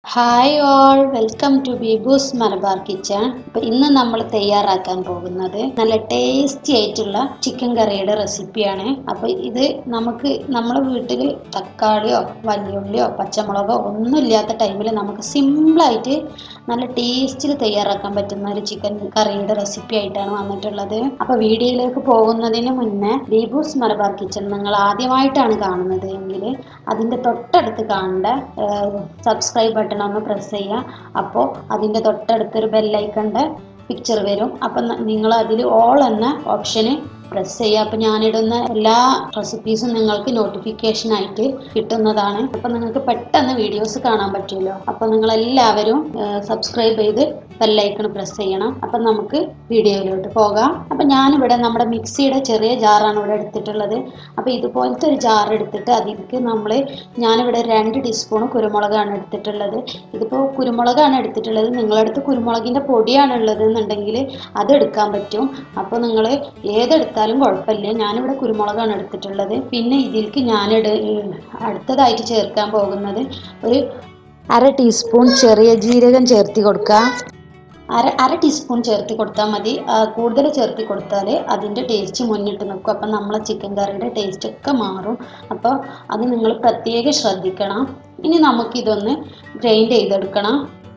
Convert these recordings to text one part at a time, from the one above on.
hi all welcome to Beebu's Malabar kitchen അപ്പോൾ ഇന്ന് നമ്മൾ തയ്യാറാക്കാൻ പോകുന്നത് നല്ല ടേസ്റ്റി ആയിട്ടുള്ള ചിക്കൻ കറിയുടെ റെസിപ്പിയാണ് അപ്പോൾ ഇത് നമുക്ക് നമ്മുടെ വീട്ടിൽ തക്കാളിയോ വലിയുള്ളിയോ പച്ചമുളകോ ഒന്നും ഇല്ലാത്ത ടൈമിൽ നമുക്ക് സിമ്പിളായിട്ട് നല്ല ടേസ്റ്റിൽ തയ്യാറാക്കാൻ പറ്റുന്ന ഒരു ചിക്കൻ കറിയുടെ റെസിപ്പി ആയിട്ടാണ് വന്നിട്ടുള്ളത് അപ്പോൾ വീഡിയോയിലേക്ക് പോകുന്നതിന് മുന്നേ ബീബൂസ് മലബാർ കിച്ചൺ നിങ്ങൾ ആദ്യമായിട്ടാണ് കാണുന്നത് എങ്കിൽ അതിൻ്റെ തൊട്ടടുത്ത് കാണേണ്ട സബ്സ്ക്രൈബ് ബട്ടൺ ഒന്ന് പ്രസ് ചെയ്യുക അപ്പോൾ അതിൻ്റെ തൊട്ടടുത്തൊരു ബെല്ലൈക്കണ്ട പിക്ചർ വരും അപ്പം നിങ്ങൾ അതിൽ ഓൾ എന്ന ഓപ്ഷന് പ്രസ് ചെയ്യുക അപ്പോൾ ഞാനിടുന്ന എല്ലാ റെസിപ്പീസും നിങ്ങൾക്ക് നോട്ടിഫിക്കേഷൻ ആയിട്ട് കിട്ടുന്നതാണ് അപ്പോൾ നിങ്ങൾക്ക് പെട്ടെന്ന് വീഡിയോസ് കാണാൻ പറ്റുമല്ലോ അപ്പോൾ നിങ്ങളെല്ലാവരും സബ്സ്ക്രൈബ് ചെയ്ത് ബെല്ലൈക്കൺ പ്രസ് ചെയ്യണം അപ്പം നമുക്ക് വീഡിയോയിലോട്ട് പോകാം അപ്പം ഞാനിവിടെ നമ്മുടെ മിക്സിയുടെ ചെറിയ ജാറാണ് ഇവിടെ എടുത്തിട്ടുള്ളത് അപ്പോൾ ഇതുപോലത്തെ ഒരു ജാർ എടുത്തിട്ട് അതിലേക്ക് നമ്മൾ ഞാനിവിടെ രണ്ട് ടീസ്പൂൺ കുരുമുളകാണ് എടുത്തിട്ടുള്ളത് ഇതിപ്പോൾ കുരുമുളകാണ് എടുത്തിട്ടുള്ളത് നിങ്ങളടുത്ത് കുരുമുളകിൻ്റെ പൊടിയാണ് ഉള്ളത് എന്നുണ്ടെങ്കിൽ അത് എടുക്കാൻ പറ്റും അപ്പോൾ നിങ്ങൾ ഏതെടുത്താലും കുഴപ്പമില്ല ഞാനിവിടെ കുരുമുളകാണ് എടുത്തിട്ടുള്ളത് പിന്നെ ഇതിലേക്ക് ഞാനിട് അടുത്തതായിട്ട് ചേർക്കാൻ പോകുന്നത് ഒരു അര ടീസ്പൂൺ ചെറിയ ജീരകം ചേർത്തി കൊടുക്കുക അര അര ടീസ്പൂൺ ചേർത്തി കൊടുത്താൽ മതി കൂടുതൽ ചേർത്തി കൊടുത്താൽ അതിൻ്റെ ടേസ്റ്റ് മുന്നിട്ട് നിൽക്കും അപ്പം നമ്മളെ ചിക്കൻ കറിയുടെ ടേസ്റ്റ് ഒക്കെ മാറും അപ്പോൾ അത് നിങ്ങൾ പ്രത്യേകം ശ്രദ്ധിക്കണം ഇനി നമുക്കിതൊന്ന് ഗ്രൈൻഡ് ചെയ്തെടുക്കണം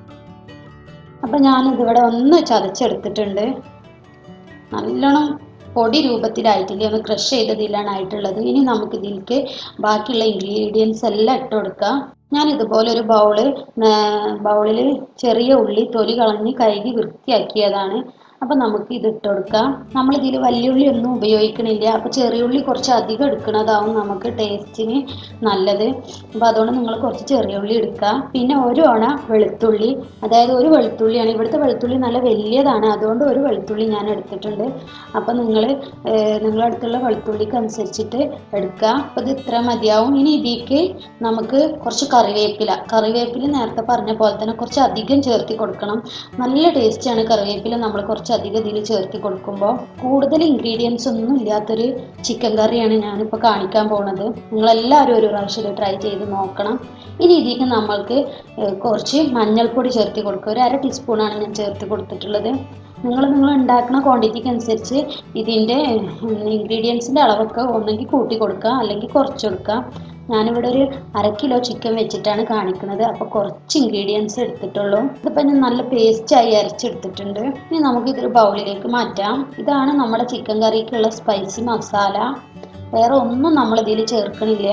അപ്പം ഞാനിതിവിടെ ഒന്ന് ചതച്ചെടുത്തിട്ടുണ്ട് നല്ലോണം പൊടി രൂപത്തിലായിട്ടില്ല ഒന്ന് ക്രഷ് ചെയ്തതിലാണ് ആയിട്ടുള്ളത് ഇനി നമുക്ക് ഇതിലേക്ക് ബാക്കിയുള്ള ഇൻഗ്രീഡിയൻസ് എല്ലാം ഇട്ട് കൊടുക്കാം ഞാൻ ഇതുപോലെ ഒരു ബൗള് ബൗളിൽ ചെറിയ ഉള്ളി തൊലി കളഞ്ഞ് കഴുകി വൃത്തിയാക്കിയതാണ് അപ്പം നമുക്ക് ഇത് ഇട്ട് കൊടുക്കാം നമ്മളിതിൽ വലിയുള്ളി ഒന്നും ഉപയോഗിക്കണില്ല അപ്പോൾ ചെറിയ ഉള്ളി കുറച്ച് അധികം എടുക്കുന്നതാവും നമുക്ക് ടേസ്റ്റിന് നല്ലത് അപ്പോൾ അതുകൊണ്ട് നിങ്ങൾ കുറച്ച് ചെറിയ ഉള്ളി എടുക്കുക പിന്നെ ഒരു അണ വെളുത്തുള്ളി അതായത് ഒരു വെളുത്തുള്ളിയാണ് ഇവിടുത്തെ വെളുത്തുള്ളി നല്ല വലിയതാണ് അതുകൊണ്ട് ഒരു വെളുത്തുള്ളി ഞാൻ എടുത്തിട്ടുണ്ട് അപ്പോൾ നിങ്ങൾ നിങ്ങളുടെ അടുത്തുള്ള വെളുത്തുള്ളിക്ക് അനുസരിച്ചിട്ട് എടുക്കുക അപ്പോൾ ഇത് ഇത്ര മതിയാവും ഇനി ഇതിലേക്ക് നമുക്ക് കുറച്ച് കറിവേപ്പില കറിവേപ്പില നേരത്തെ പറഞ്ഞ പോലെ തന്നെ കുറച്ച് അധികം ചേർത്തി കൊടുക്കണം നല്ല ടേസ്റ്റാണ് കറിവേപ്പില നമ്മൾ കുറച്ച് അധികം ഇതിൽ ചേർത്തി കൊടുക്കുമ്പോൾ കൂടുതൽ ഇൻഗ്രീഡിയൻസ് ഒന്നും ഇല്ലാത്തൊരു ചിക്കൻ കറിയാണ് ഞാനിപ്പോൾ കാണിക്കാൻ പോണത് നിങ്ങളെല്ലാവരും ഒരു പ്രാവശ്യം ഇത് ട്രൈ ചെയ്ത് നോക്കണം ഇനി ഇതിലേക്ക് നമ്മൾക്ക് കുറച്ച് മഞ്ഞൾപ്പൊടി ചേർത്തി കൊടുക്കുക ഒരു അര ടീസ്പൂണാണ് ഞാൻ ചേർത്ത് കൊടുത്തിട്ടുള്ളത് നിങ്ങൾ നിങ്ങൾ ഉണ്ടാക്കുന്ന ക്വാണ്ടിറ്റിക്ക് അനുസരിച്ച് ഇതിൻ്റെ ഇൻഗ്രീഡിയൻസിൻ്റെ അളവൊക്കെ ഒന്നെങ്കിൽ കൂട്ടി കൊടുക്കുക അല്ലെങ്കിൽ കുറച്ച് കൊടുക്കുക ഞാനിവിടെ ഒരു അര കിലോ ചിക്കൻ വെച്ചിട്ടാണ് കാണിക്കുന്നത് അപ്പോൾ കുറച്ച് ഇൻഗ്രീഡിയൻസ് എടുത്തിട്ടുള്ളൂ ഇതിപ്പോൾ ഞാൻ നല്ല പേസ്റ്റായി അരച്ചെടുത്തിട്ടുണ്ട് ഇനി നമുക്ക് ഇതൊരു ബൗളിലേക്ക് മാറ്റാം ഇതാണ് നമ്മുടെ ചിക്കൻ കറിക്കുള്ള സ്പൈസി മസാല വേറെ ഒന്നും നമ്മളിതിൽ ചേർക്കണില്ല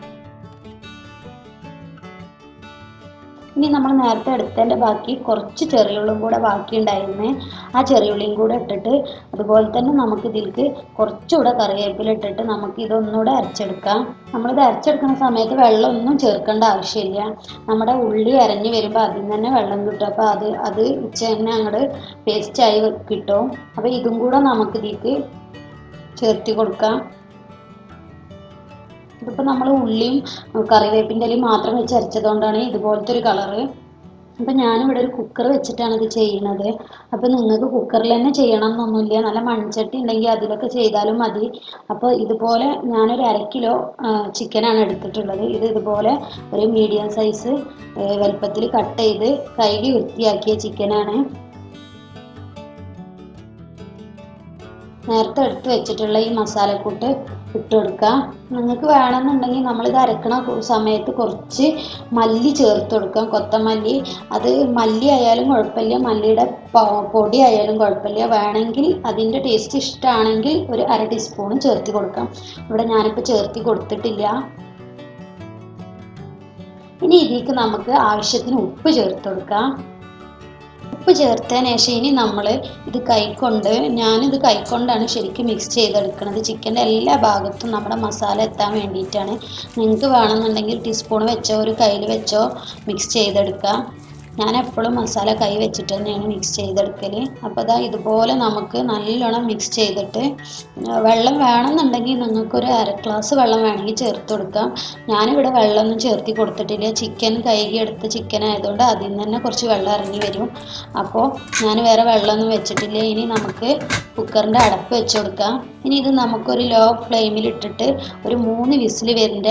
ഇനി നമ്മൾ നേരത്തെ എടുത്തതിൻ്റെ ബാക്കി കുറച്ച് ചെറിയുള്ളും കൂടെ ബാക്കി ഉണ്ടായിരുന്നേ ആ ചെറിയുള്ളിയും കൂടെ ഇട്ടിട്ട് അതുപോലെ തന്നെ നമുക്ക് ഇതിലേക്ക് കുറച്ചുകൂടെ കറിവേപ്പില ഇട്ടിട്ട് നമുക്ക് ഇതൊന്നുകൂടെ അരച്ചെടുക്കാം നമ്മളിത് അരച്ചെടുക്കുന്ന സമയത്ത് വെള്ളമൊന്നും ചേർക്കേണ്ട ആവശ്യമില്ല നമ്മുടെ ഉള്ളി അരഞ്ഞ് വരുമ്പോൾ അതിൽ തന്നെ വെള്ളം കിട്ടും അപ്പോൾ അത് അത് ഉച്ച തന്നെ അങ്ങോട്ട് പേസ്റ്റായി കിട്ടും അപ്പോൾ ഇതും കൂടെ നമുക്ക് ഇതിലേക്ക് ചേർത്തി കൊടുക്കാം ഇതിപ്പോൾ നമ്മൾ ഉള്ളിയും കറിവേപ്പിൻ്റെ ഇലയും മാത്രം വെച്ച് അരച്ചതുകൊണ്ടാണ് ഇതുപോലത്തെ ഒരു കളറ് അപ്പം ഞാനിവിടെ ഒരു കുക്കർ വെച്ചിട്ടാണ് ഇത് ചെയ്യുന്നത് അപ്പോൾ നിങ്ങൾക്ക് കുക്കറിൽ തന്നെ ചെയ്യണം എന്നൊന്നുമില്ല നല്ല മൺചട്ടി ഉണ്ടെങ്കിൽ അതിലൊക്കെ ചെയ്താലും മതി അപ്പോൾ ഇതുപോലെ ഞാനൊരു അര കിലോ ചിക്കനാണ് എടുത്തിട്ടുള്ളത് ഇത് ഇതുപോലെ ഒരു മീഡിയം സൈസ് വലുപ്പത്തിൽ കട്ട് ചെയ്ത് കഴുകി വൃത്തിയാക്കിയ ചിക്കനാണ് നേരത്തെ എടുത്ത് വെച്ചിട്ടുള്ള ഈ മസാലക്കൂട്ട് ഇട്ട് കൊടുക്കുക നിങ്ങൾക്ക് വേണമെന്നുണ്ടെങ്കിൽ നമ്മളിത് അരക്കണ സമയത്ത് കുറച്ച് മല്ലി ചേർത്ത് കൊടുക്കാം കൊത്തമല്ലി അത് മല്ലി ആയാലും കുഴപ്പമില്ല മല്ലിയുടെ പൊടി ആയാലും കുഴപ്പമില്ല വേണമെങ്കിൽ അതിൻ്റെ ടേസ്റ്റ് ഇഷ്ടമാണെങ്കിൽ ഒരു അര ടീസ്പൂൺ ചേർത്തി കൊടുക്കാം ഇവിടെ ഞാനിപ്പോൾ ചേർത്തി കൊടുത്തിട്ടില്ല ഇനി ഇതിലേക്ക് നമുക്ക് ആവശ്യത്തിന് ഉപ്പ് ചേർത്ത് കൊടുക്കാം ഉപ്പ് ചേർത്തതിന് ശേഷം ഇനി നമ്മൾ ഇത് കൈക്കൊണ്ട് ഞാനിത് കൈക്കൊണ്ടാണ് ശരിക്കും മിക്സ് ചെയ്തെടുക്കുന്നത് ചിക്കൻ്റെ എല്ലാ ഭാഗത്തും നമ്മുടെ മസാല എത്താൻ വേണ്ടിയിട്ടാണ് നിങ്ങൾക്ക് വേണമെന്നുണ്ടെങ്കിൽ ടീസ്പൂൺ വെച്ചോ ഒരു കയ്യിൽ വെച്ചോ മിക്സ് ചെയ്തെടുക്കാം ഞാൻ എപ്പോഴും മസാല കൈ വെച്ചിട്ട് തന്നെയാണ് മിക്സ് ചെയ്തെടുക്കൽ അപ്പോൾ അതാ ഇതുപോലെ നമുക്ക് നല്ലോണം മിക്സ് ചെയ്തിട്ട് വെള്ളം വേണമെന്നുണ്ടെങ്കിൽ നിങ്ങൾക്കൊരു അര ഗ്ലാസ് വെള്ളം വേണമെങ്കിൽ ചേർത്ത് കൊടുക്കാം ഞാനിവിടെ വെള്ളമൊന്നും ചേർത്തി കൊടുത്തിട്ടില്ല ചിക്കൻ കഴുകി എടുത്ത ചിക്കൻ ആയതുകൊണ്ട് അതിൽ നിന്ന് തന്നെ കുറച്ച് വെള്ളം ഇറങ്ങി വരും അപ്പോൾ ഞാൻ വേറെ വെള്ളമൊന്നും വെച്ചിട്ടില്ല ഇനി നമുക്ക് കുക്കറിൻ്റെ അടപ്പ് വെച്ച് കൊടുക്കാം ഇനി ഇത് നമുക്കൊരു ലോ ഫ്ലെയിമിൽ ഇട്ടിട്ട് ഒരു മൂന്ന് വിസിൽ വരുന്ന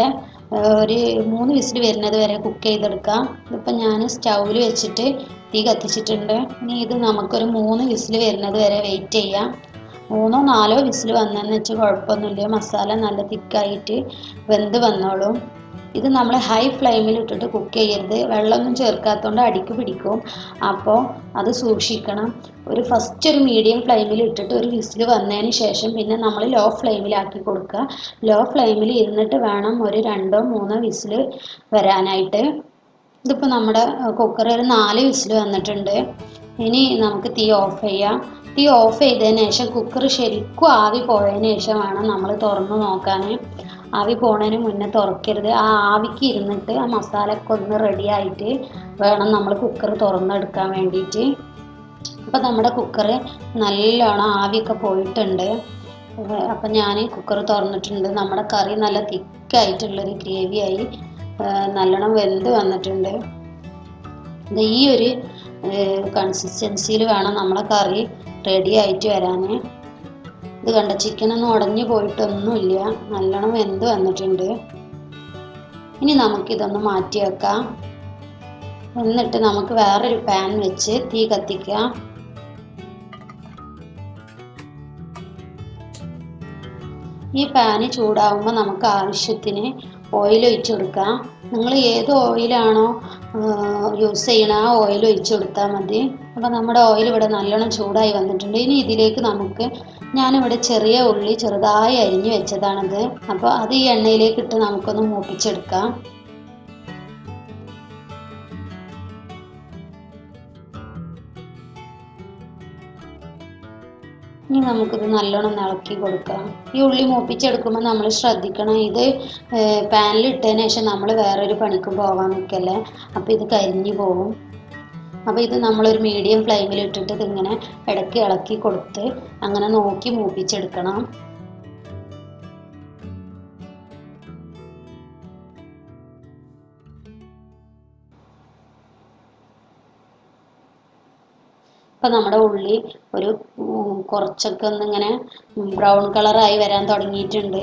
ഒരു മൂന്ന് വിസിൽ വരുന്നത് വരെ കുക്ക് ചെയ്തെടുക്കാം ഇതിപ്പോൾ ഞാൻ സ്റ്റൗവിൽ വെച്ചിട്ട് തീ കത്തിച്ചിട്ടുണ്ട് ഇനി ഇത് നമുക്കൊരു മൂന്ന് വിസിൽ വരുന്നത് വരെ വെയിറ്റ് ചെയ്യാം മൂന്നോ നാലോ വിസിൽ വന്നതെന്ന് വെച്ചാൽ കുഴപ്പമൊന്നുമില്ല മസാല നല്ല തിക്കായിട്ട് വെന്ത് വന്നോളും ഇത് നമ്മൾ ഹൈ ഫ്ലെയിമിൽ ഇട്ടിട്ട് കുക്ക് ചെയ്യരുത് വെള്ളമൊന്നും ചേർക്കാത്തതുകൊണ്ട് അടിക്ക് പിടിക്കും അപ്പോൾ അത് സൂക്ഷിക്കണം ഒരു ഫസ്റ്റ് ഒരു മീഡിയം ഫ്ലെയിമിൽ ഇട്ടിട്ട് ഒരു വിസിൽ വന്നതിന് ശേഷം പിന്നെ നമ്മൾ ലോ ഫ്ലെയിമിലാക്കി കൊടുക്കുക ലോ ഫ്ലെയിമിൽ ഇരുന്നിട്ട് വേണം ഒരു രണ്ടോ മൂന്നോ വിസിൽ വരാനായിട്ട് ഇതിപ്പോൾ നമ്മുടെ കുക്കർ ഒരു നാല് വിസിൽ വന്നിട്ടുണ്ട് ഇനി നമുക്ക് തീ ഓഫ് ചെയ്യാം തീ ഓഫ് ചെയ്തതിന് ശേഷം കുക്കർ ശരിക്കും ആവി പോയതിന് ശേഷം വേണം നമ്മൾ തുറന്ന് നോക്കാൻ ആവി പോണതിന് മുന്നേ തുറക്കരുത് ആ ആവിക്ക് ഇരുന്നിട്ട് ആ മസാലയൊക്കെ ഒന്ന് റെഡി ആയിട്ട് വേണം നമ്മൾ കുക്കർ തുറന്നെടുക്കാൻ വേണ്ടിയിട്ട് അപ്പം നമ്മുടെ കുക്കർ നല്ലോണം ആവിയൊക്കെ പോയിട്ടുണ്ട് അപ്പം ഞാൻ കുക്കർ തുറന്നിട്ടുണ്ട് നമ്മുടെ കറി നല്ല തിക്കായിട്ടുള്ളൊരു ഗ്രേവിയായി നല്ലോണം വെന്ത് വന്നിട്ടുണ്ട് ഇത് ഈ ഒരു കൺസിസ്റ്റൻസിയിൽ വേണം നമ്മളെ കറി റെഡി ആയിട്ട് വരാൻ ഇത് കണ്ട ചിക്കനൊന്നും ഉടഞ്ഞു പോയിട്ടൊന്നുമില്ല നല്ലോണം വെന്ത് വന്നിട്ടുണ്ട് ഇനി നമുക്കിതൊന്ന് മാറ്റി വെക്കാം എന്നിട്ട് നമുക്ക് വേറൊരു പാൻ വെച്ച് തീ കത്തിക്കാം ഈ പാന് ചൂടാവുമ്പോൾ നമുക്ക് ആവശ്യത്തിന് ഓയിൽ ഒഴിച്ചു കൊടുക്കാം നിങ്ങൾ ഏത് ഓയിലാണോ യൂസ് ചെയ്യണ ആ ഓയിൽ ഒഴിച്ചു കൊടുത്താൽ മതി അപ്പോൾ നമ്മുടെ ഓയിൽ ഇവിടെ നല്ലോണം ചൂടായി വന്നിട്ടുണ്ട് ഇനി ഇതിലേക്ക് നമുക്ക് ഞാനിവിടെ ചെറിയ ഉള്ളി ചെറുതായി അരിഞ്ഞു വെച്ചതാണത് അപ്പോൾ അത് ഈ എണ്ണയിലേക്ക് ഇട്ട് നമുക്കൊന്ന് മൂപ്പിച്ചെടുക്കാം ഇനി നമുക്കിത് നല്ലോണം ഇളക്കി കൊടുക്കാം ഈ ഉള്ളി മൂപ്പിച്ചെടുക്കുമ്പോൾ നമ്മൾ ശ്രദ്ധിക്കണം ഇത് പാനിൽ ഇട്ടതിന് ശേഷം നമ്മൾ വേറൊരു പണിക്കും പോകാൻ നിൽക്കല്ലേ അപ്പോൾ ഇത് കരിഞ്ഞു പോകും അപ്പോൾ ഇത് നമ്മളൊരു മീഡിയം ഫ്ലെയിമിൽ ഇട്ടിട്ട് ഇതിങ്ങനെ ഇടയ്ക്ക് ഇളക്കി കൊടുത്ത് അങ്ങനെ നോക്കി മൂപ്പിച്ചെടുക്കണം ഇപ്പം നമ്മുടെ ഉള്ളി ഒരു കുറച്ചൊക്കെ ഒന്ന് ഇങ്ങനെ ബ്രൗൺ കളറായി വരാൻ തുടങ്ങിയിട്ടുണ്ട്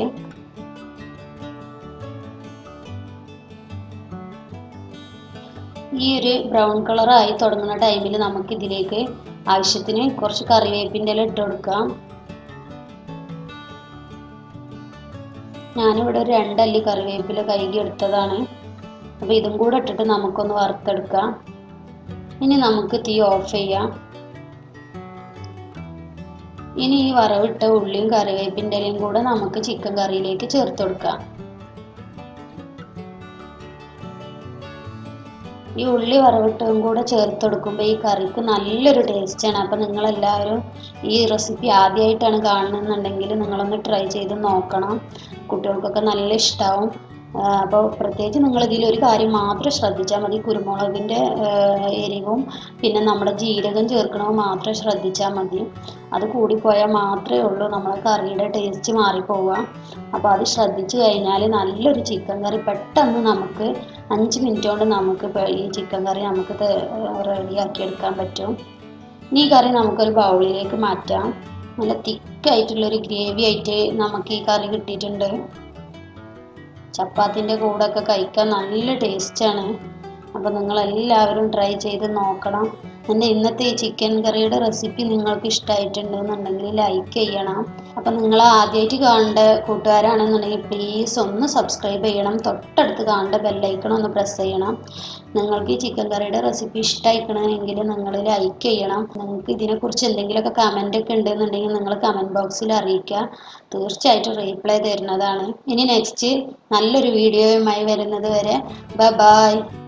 ഈ ഒരു ബ്രൗൺ കളറായി തുടങ്ങുന്ന ടൈമിൽ നമുക്ക് ഇതിലേക്ക് ആവശ്യത്തിന് കുറച്ച് കറിവേപ്പിൻ്റെ ഇല ഇട്ട് കൊടുക്കാം ഞാനിവിടെ ഒരു രണ്ടല്ലി കറിവേപ്പില കഴുകി എടുത്തതാണ് അപ്പോൾ ഇതും കൂടെ ഇട്ടിട്ട് നമുക്കൊന്ന് വറുത്തെടുക്കാം ഇനി നമുക്ക് തീ ഓഫ് ചെയ്യാം ഇനി ഈ വറവിട്ട ഉള്ളിയും കറിവേപ്പിൻ്റെ ഇലയും കൂടെ നമുക്ക് ചിക്കൻ കറിയിലേക്ക് ചേർത്ത് കൊടുക്കാം ഈ ഉള്ളി വറവിട്ടതും കൂടെ ചേർത്ത് കൊടുക്കുമ്പോൾ ഈ കറിക്ക് നല്ലൊരു ടേസ്റ്റാണ് അപ്പോൾ നിങ്ങളെല്ലാവരും ഈ റെസിപ്പി ആദ്യമായിട്ടാണ് കാണുന്നുണ്ടെങ്കിൽ നിങ്ങളൊന്ന് ട്രൈ ചെയ്ത് നോക്കണം കുട്ടികൾക്കൊക്കെ നല്ല ഇഷ്ടമാവും അപ്പോൾ പ്രത്യേകിച്ച് നിങ്ങൾ ഇതിൽ ഒരു കാര്യം മാത്രം ശ്രദ്ധിച്ചാൽ മതി കുരുമുളകിൻ്റെ എരിവും പിന്നെ നമ്മുടെ ജീരകം ചേർക്കണത് മാത്രം ശ്രദ്ധിച്ചാൽ മതി അത് കൂടിപ്പോയാൽ മാത്രമേ ഉള്ളൂ നമ്മളെ കറിയുടെ ടേസ്റ്റ് മാറിപ്പോവുക അപ്പോൾ അത് ശ്രദ്ധിച്ചു കഴിഞ്ഞാൽ നല്ലൊരു ചിക്കൻ കറി പെട്ടെന്ന് നമുക്ക് അഞ്ച് മിനിറ്റ് കൊണ്ട് നമുക്ക് ഈ ചിക്കൻ കറി നമുക്ക് റെഡിയാക്കി എടുക്കാൻ പറ്റും ഇനി ഈ കറി നമുക്കൊരു ബൗളിലേക്ക് മാറ്റാം നല്ല തിക്കായിട്ടുള്ളൊരു ഗ്രേവി ആയിട്ട് നമുക്ക് ഈ കറി കിട്ടിയിട്ടുണ്ട് ചപ്പാത്തിൻ്റെ കൂടെയൊക്കെ കഴിക്കാൻ നല്ല ടേസ്റ്റാണ് അപ്പോൾ നിങ്ങളെല്ലാവരും ട്രൈ ചെയ്ത് നോക്കണം എൻ്റെ ഇന്നത്തെ ഈ ചിക്കൻ കറിയുടെ റെസിപ്പി നിങ്ങൾക്ക് ഇഷ്ടമായിട്ടുണ്ടെന്നുണ്ടെങ്കിൽ ലൈക്ക് ചെയ്യണം അപ്പോൾ നിങ്ങൾ ആദ്യമായിട്ട് കാണേണ്ട കൂട്ടുകാരാണെന്നുണ്ടെങ്കിൽ പ്ലീസ് ഒന്ന് സബ്സ്ക്രൈബ് ചെയ്യണം തൊട്ടടുത്ത് കാണേണ്ട ബെല്ലൈക്കണം ഒന്ന് പ്രസ് ചെയ്യണം നിങ്ങൾക്ക് ഈ ചിക്കൻ കറിയുടെ റെസിപ്പി ഇഷ്ടമായിക്കണമെങ്കിൽ നിങ്ങൾ ലൈക്ക് ചെയ്യണം നിങ്ങൾക്ക് ഇതിനെക്കുറിച്ച് എന്തെങ്കിലുമൊക്കെ കമൻ്റ് ഒക്കെ ഉണ്ടെന്നുണ്ടെങ്കിൽ നിങ്ങൾ കമൻറ്റ് ബോക്സിൽ അറിയിക്കുക തീർച്ചയായിട്ടും റീപ്ലൈ തരുന്നതാണ് ഇനി നെക്സ്റ്റ് നല്ലൊരു വീഡിയോയുമായി വരുന്നത് വരെ ബൈ